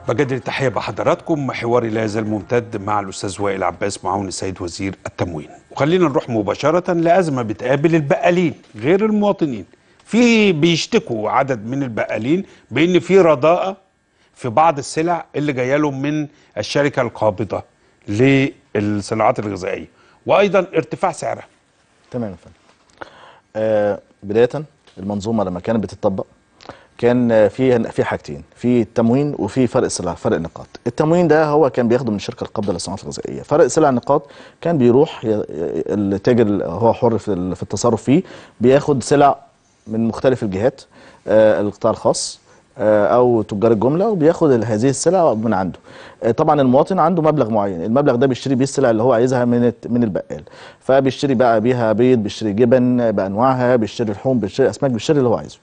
بجدد التحيه بحضراتكم حواري لا يزال ممتد مع الاستاذ وائل عباس معاون السيد وزير التموين وخلينا نروح مباشره لازمه بتقابل البقالين غير المواطنين في بيشتكوا عدد من البقالين بان في رداءه في بعض السلع اللي جايه لهم من الشركه القابضه للصناعات الغذائيه وايضا ارتفاع سعرها تمام يا فندم آه بدايه المنظومه لما كانت بتطبق كان آه، في في حاجتين في التموين وفي فرق السلع فرق النقاط التموين ده هو كان بياخده من الشركه القابضه للصناعات الغذائيه فرق سلع النقاط كان بيروح ي- ي- التاجر هو حر في ال- في التصرف فيه بياخد سلع من مختلف الجهات آه القطاع الخاص آه، او تجار الجمله وبياخد ال- هذه السلع من عنده آه، طبعا المواطن عنده مبلغ معين المبلغ ده بيشتري بيه السلع اللي هو عايزها من الت- من البقال فبيشتري بقى بيها بيض بيشتري جبن بانواعها بيشتري لحوم بيشتري اسماك بيشتري اللي هو عايزه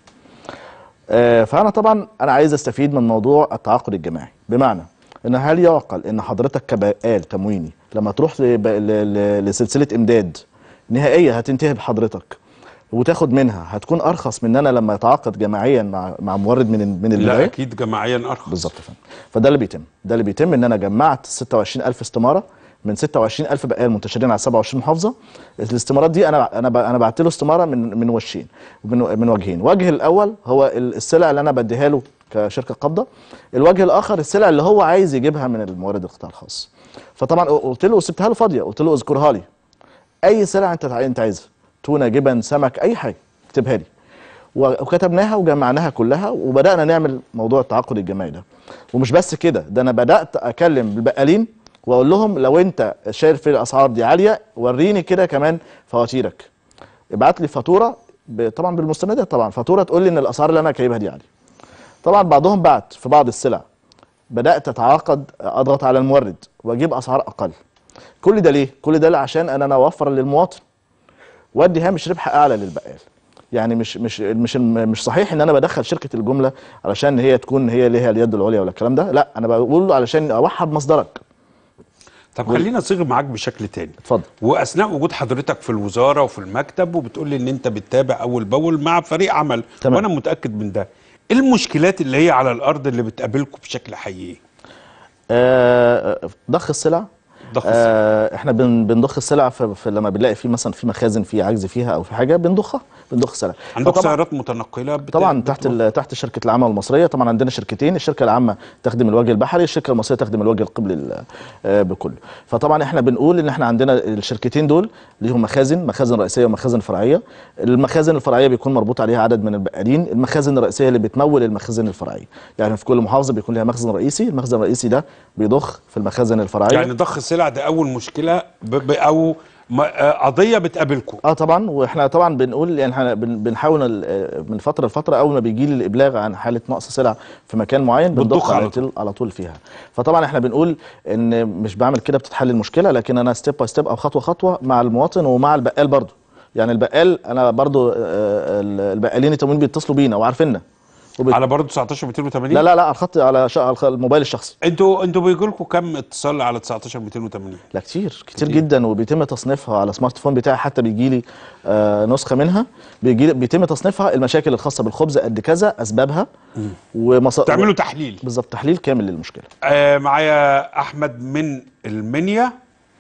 آه، فانا طبعا انا عايز استفيد من موضوع التعاقد الجماعي بمعنى ان هل يعقل ان حضرتك كبقال تمويني لما تروح لب- ل- ل- لسلسله امداد نهائيه هتنتهي بحضرتك وتاخد منها هتكون ارخص من انا لما اتعاقد جماعيا مع مع مورد من من لا البدايه اكيد جماعيا ارخص بالظبط يا فندم فده اللي بيتم ده اللي بيتم ان انا جمعت 26000 استماره من 26000 بقال منتشرين على 27 محافظه الاستمارات دي انا انا ب- انا بعت له استماره من من وشين من من وجهين وجه الاول هو ال- السلع اللي انا بديها له كشركه قابضه الوجه الاخر السلع اللي هو عايز يجيبها من المورد القطاع الخاص فطبعا قلت له سبتها له فاضيه قلت له اذكرها لي اي سلعه انت انت عايزها تونه جبن سمك اي حاجه اكتبها لي و- وكتبناها وجمعناها كلها وبدانا نعمل موضوع التعاقد الجماعي ده ومش بس كده ده انا بدات اكلم البقالين واقول لهم لو انت شايف الاسعار دي عاليه وريني كده كمان فواتيرك ابعت لي فاتوره ب- طبعا بالمستندات طبعا فاتوره تقول لي ان الاسعار اللي انا جايبها دي عاليه طبعا بعضهم بعت في بعض السلع بدات اتعاقد اضغط على المورد واجيب اسعار اقل كل ده ليه كل ده عشان انا أنا اوفر للمواطن وادي هامش ربح اعلى للبقال يعني مش مش مش مش صحيح ان انا بدخل شركه الجمله علشان هي تكون هي ليها اليد العليا ولا الكلام ده لا انا بقول له علشان اوحد مصدرك طب خلينا نصيغ معاك بشكل تاني اتفضل واثناء وجود حضرتك في الوزاره وفي المكتب وبتقول لي ان انت بتتابع اول باول مع فريق عمل تمام. وانا متاكد من ده ايه المشكلات اللي هي على الارض اللي بتقابلكم بشكل حقيقي آه ضخ السلع ضخ آه احنا بن بنضخ السلع في, في لما بنلاقي في مثلا في مخازن في عجز فيها او في حاجه بنضخها بنضخ السلع عندك فطبعاً- سيارات متنقله بت... طبعا تحت ال- تحت شركه العامه المصريه طبعا عندنا شركتين الشركه العامه تخدم الوجه البحري الشركه المصريه تخدم الوجه القبلي ال- آه، بكله فطبعا احنا بنقول ان احنا عندنا الشركتين دول ليهم مخازن مخازن رئيسيه ومخازن فرعيه المخازن الفرعيه بيكون مربوط عليها عدد من البقالين المخازن الرئيسيه اللي بتمول المخازن الفرعيه يعني في كل محافظه بيكون لها مخزن رئيسي المخزن الرئيسي ده بيضخ في المخازن الفرعيه يعني ضخ السلع ده اول مشكله ب... ب... او م... آه، قضيه بتقابلكم اه طبعا واحنا طبعا بنقول يعني احنا بن- بنحاول آه، من فتره لفتره اول ما بيجي لي الابلاغ عن حاله نقص سلع في مكان معين بتضخ بنضخ على على طول على طول فيها فطبعا احنا بنقول ان مش بعمل كده بتتحل المشكله لكن انا ستيب باي ستيب او خطوه خطوه مع المواطن ومع البقال برضه يعني البقال انا برضه آه، البقالين التموين بيتصلوا بينا وعارفيننا وبت... على برضه 19 280 لا لا لا على الخط على ش... على الخ- الموبايل الشخصي انتوا انتوا بيجي لكم كم اتصال على 19 280 لا كتير كتير, كتير. جدا وبيتم تصنيفها على سمارت فون بتاعي حتى بيجي لي آه نسخه منها بيجي بيتم تصنيفها المشاكل الخاصه بالخبز قد كذا اسبابها ومص... تعملوا تحليل بالظبط تحليل كامل للمشكله آه معايا احمد من المنيا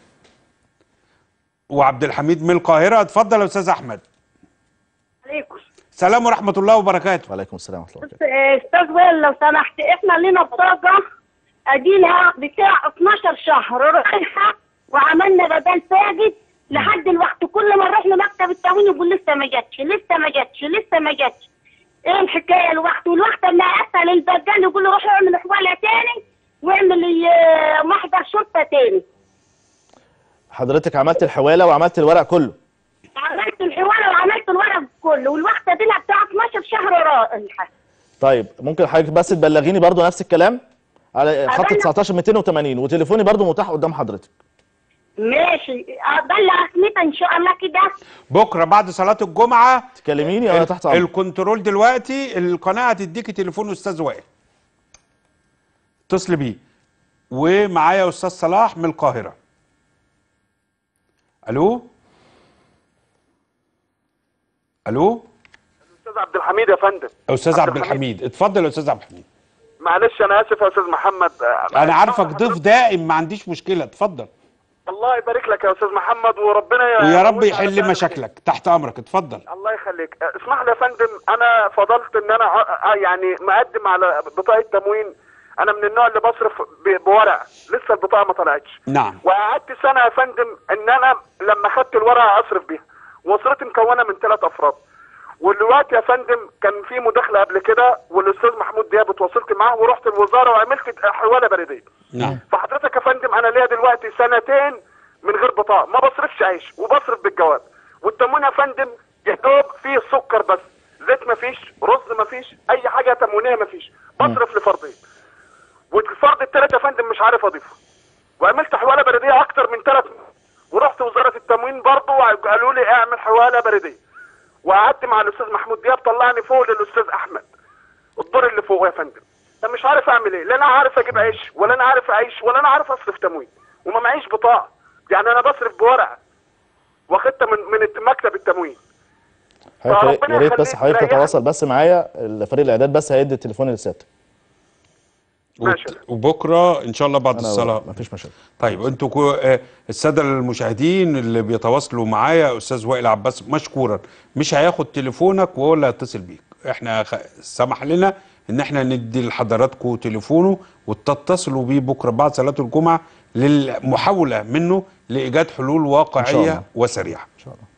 وعبد الحميد من القاهره اتفضل يا استاذ احمد عليكم سلام ورحمه الله وبركاته وعليكم السلام ورحمه الله وبركاته آه، استاذ وائل لو سمحت احنا لنا بطاقه اديلها بتاع 12 شهر رايحه وعملنا بدل فاجد لحد الوقت كل ما نروح لمكتب التموين يقول لسه ما جاتش لسه ما جاتش لسه ما جاتش ايه الحكايه الوقت والوقت اما اسال البجال يقول له روح اعمل حواله تاني واعمل آه، محضر شرطه تاني حضرتك عملت الحواله وعملت الورق كله عملت الحواله وعملت الورق كله والوقت دي لها بتاع 12 شهر رايحه طيب ممكن حضرتك بس تبلغيني برضو نفس الكلام على خط أبلغ. 19 280 وتليفوني برضو متاح قدام حضرتك ماشي ابلغ اسمتها ان شاء الله كده بكره بعد صلاه الجمعه تكلميني وانا تحت امرك الكنترول دلوقتي القناه هتديكي تليفون استاذ وائل اتصلي بيه ومعايا استاذ صلاح من القاهره الو الو استاذ عبد الحميد يا فندم استاذ عبد عبد الحميد اتفضل يا استاذ عبد الحميد معلش انا اسف يا استاذ محمد آه، انا عارفك ضيف دائم ما عنديش مشكله اتفضل الله يبارك لك يا استاذ محمد وربنا ي- ويا رب يقويك على يحل فعل مشاكلك تحت امرك اتفضل الله يخليك آه، اسمح لي يا فندم انا فضلت ان انا ع- آه، يعني مقدم على بطاقه تموين انا من النوع اللي بصرف ب- بورق لسه البطاقه ما طلعتش نعم وقعدت سنه يا فندم ان انا لما خدت الورقه اصرف بيها واسرتي مكونه من ثلاث افراد ودلوقتي يا فندم كان في مداخله قبل كده والاستاذ محمود دياب اتواصلت معاه ورحت الوزاره وعملت حواله بريديه نعم فحضرتك يا فندم انا ليا دلوقتي سنتين من غير بطاقه ما بصرفش عيش وبصرف بالجواب والتموين يا فندم يا دوب فيه سكر بس زيت ما فيش رز ما فيش اي حاجه تموينيه ما فيش بصرف لفردين والفرد التالت يا فندم مش عارف اضيفه وعملت حواله بريديه اكتر من ثلاث ورحت وزاره التموين برضه وقالوا لي اعمل حواله بريديه وقعدت مع الاستاذ محمود دياب طلعني فوق للاستاذ احمد الدور اللي فوق يا فندم انا مش عارف اعمل ايه لا انا عارف اجيب عيش ولا انا عارف اعيش ولا انا عارف اصرف تموين وما معيش بطاقه يعني انا بصرف بورقه واخدتها من من مكتب التموين حضرتك فربنا يا ريت بس يخليك حضرتك تريحك. تتواصل بس معايا فريق الاعداد بس هيدي التليفون لسيادتك ماشي. وت- وبكره ان شاء الله بعد انا الصلاه مفيش مشاكل طيب انتوا كو... آه، الساده المشاهدين اللي بيتواصلوا معايا استاذ وائل عباس مشكورا مش هياخد تليفونك وهو اللي هيتصل بيك احنا خ... سمح لنا ان احنا ندي لحضراتكم تليفونه وتتصلوا بيه بكره بعد صلاه الجمعه للمحاوله منه لايجاد حلول إن شاء واقعيه الله. وسريعه ان شاء الله